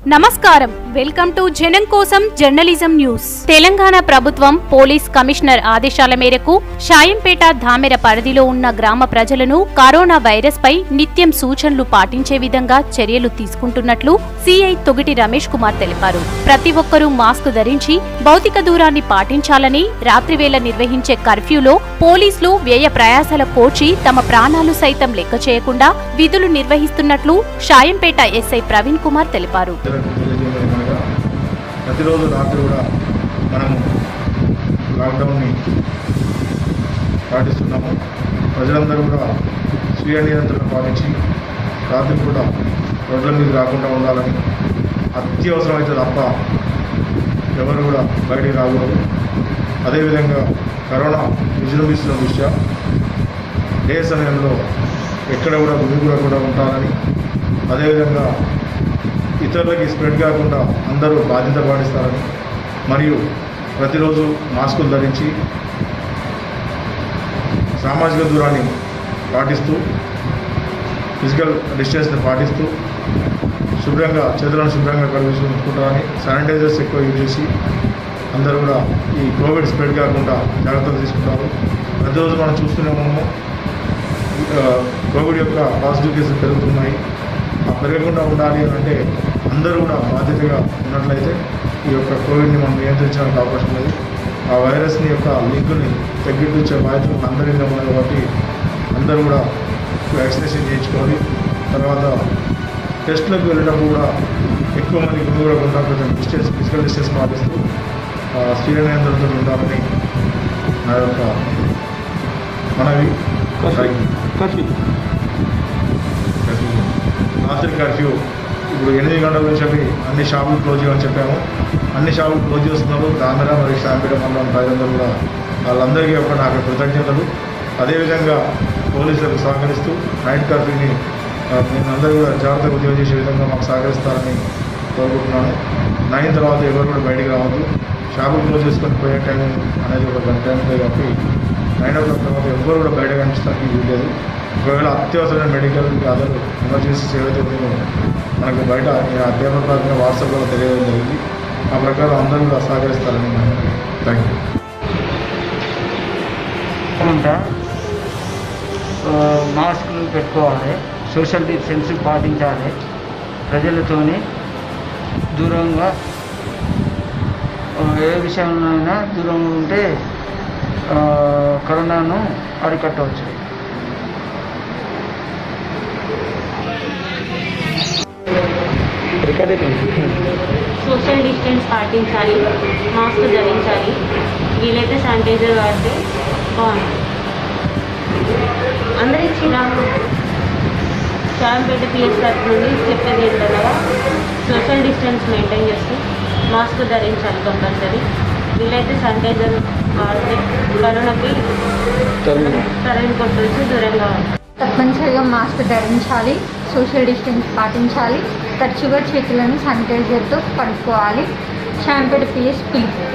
నమస్కారం welcome to జనం కోసం జర్నలిజం న్యూస్ తెలంగాణ ప్రభుత్వం పోలీస్ కమిషనర్ ఆదేశాల మేరకు షాయంపేట ధామెర పరిధిలో ఉన్న గ్రామ ప్రజలను కరోనా వైరస్ పై నిత్యం సూచనలు పాటించే విధంగా చర్యలు తీసుకుంటున్నట్లు సిఐ తొగిటి రమేష్ కుమార్ తెలిపారు ప్రతి ఒక్కరూ మాస్క్ ధరించి భౌతిక దూరాన్ని పాటించాలని రాత్రివేళ నిర్వహించే కర్ఫ్యూలో పోలీసులు వ్యయ ప్రయాసాల కోర్చి తమ ప్రాణాలు సైతం లెక్క చేయకుండా విధులు నిర్వహిస్తున్నట్లు షాయంపేట ఎస్ఐ ప్రవీణ్ కుమార్ తెలిపారు ప్రజలకు తెలియజేయమనగా ప్రతిరోజు రాత్రి కూడా మనము లాక్డౌన్ని పాటిస్తున్నాము ప్రజలందరూ కూడా స్వీయ నియంత్రణ పాటించి రాత్రి కూడా రోడ్ల మీద రాకుండా ఉండాలని అత్యవసరమైతే తప్ప ఎవరు కూడా బయటికి రాకూడదు అదేవిధంగా కరోనా విజృంభిస్తున్న దృష్ట్యా డే సమయంలో ఎక్కడ కూడా గుమిగూడ కూడా ఉంటారని అదేవిధంగా ఇతరులకి స్ప్రెడ్ కాకుండా అందరూ బాధ్యత పాటిస్తారని మరియు ప్రతిరోజు మాస్కులు ధరించి సామాజిక దూరాన్ని పాటిస్తూ ఫిజికల్ డిస్టెన్స్ని పాటిస్తూ శుభ్రంగా చేతులను శుభ్రంగా కడుగుతుంటారని శానిటైజర్స్ ఎక్కువ యూజ్ చేసి అందరూ కూడా ఈ కోవిడ్ స్ప్రెడ్ కాకుండా జాగ్రత్తలు తీసుకుంటారు ప్రతిరోజు మనం చూస్తూనే ఉన్నాము ఆ, కోవిడ్ యొక్క పాజిటివ్ కేసులు పెరుగుతున్నాయి ఆ పెరగకుండా ఉండాలి అని అంటే అందరూ కూడా బాధ్యతగా ఉన్నట్లయితే ఈ యొక్క కోవిడ్ని మనం నియంత్రించడానికి అవకాశం ఉంది ఆ వైరస్ని యొక్క లింకుని తగ్గించే బాధ్యత మన అందరి మీద ఉన్నది కాబట్టి అందరూ కూడా వ్యాక్సినేషన్ చేయించుకోవాలి తర్వాత టెస్ట్లకు వెళ్ళినప్పుడు కూడా ఎక్కువ మంది గుమిగూడకుండా కొంచెం డిస్టెన్స్ ఫిజికల్ డిస్టెన్స్ పాటిస్తూ ఆ, స్వీయ నియంత్రణతో ఉండాలని నా యొక్క మనవి థ్యాంక్ యూ కర్ఫ్యూ. రాత్రి కర్ఫ్యూ ఇప్పుడు ఎనిమిది గంటల నుంచి చెప్పి అన్ని షాపులు క్లోజ్ చేయమని చెప్పాము అన్ని షాపులు క్లోజ్ చేస్తున్నారు దామెర మరియు షాంపేట మండలం ప్రజలందరూ కూడా వాళ్ళందరికీ ఒక నాకు కృతజ్ఞతలు అదేవిధంగా పోలీసులకు సహకరిస్తూ నైట్ కర్ఫ్యూని ఆ, నేను అందరూ కూడా జాగ్రత్తగా ఉద్యోగం చేసే విధంగా మాకు సహకరిస్తారని కోరుకుంటున్నాను నైన్ తర్వాత ఎవరు కూడా బయటికి రావద్దు షాపులు క్లోజ్ చేసుకొని పోయే టైం అనేది ఒక గంట టైం ఉంటుంది కాబట్టి నైన్ ఓ క్లాక్ తర్వాత ఎవ్వరు కూడా బయట కనిపించడానికి వీల్లేదు ఒకవేళ అత్యవసరమైన మెడికల్ అదర్ ఎమర్జెన్సీస్ ఏవైతే ఉన్నాయో మనకు బయట అధ్యాపకుల వాట్సాప్లో తెలియడం జరిగింది ఆ ప్రకారం అందరూ కూడా సహకరిస్తారని థ్యాంక్ యూ ఉంటా మాస్కులు పెట్టుకోవాలి సోషల్ డిస్టెన్స్ పాటించాలి ప్రజలతోని దూరంగా ఆ, ఏ విషయంలోనైనా దూరంగా ఉంటే ఆ, కరోనాను అరికట్టవచ్చు సోషల్ డిస్టెన్స్ పాటించాలి మాస్క్ ధరించాలి వీలైతే శానిటైజర్ వాడితే బాగుంటుంది అందరికి శ్రీరాము శాంపేట పిఎస్ తరఫు నుండి చెప్పేది ఏంటనగా సోషల్ డిస్టెన్స్ మెయింటైన్ చేస్తూ మాస్క్ ధరించాలి కంపల్సరీ వీలైతే శానిటైజర్ వాడితే కరోనాకి తరిమి కొట్టవచ్చు దూరంగా ఉంటాం తప్పనిసరిగా మాస్క్ ధరించాలి సోషల్ డిస్టెన్స్ పాటించాలి తరచుగా చేతులను శానిటైజర్తో కడుక్కోవాలి షాంపేట పిఎస్ పిలుపు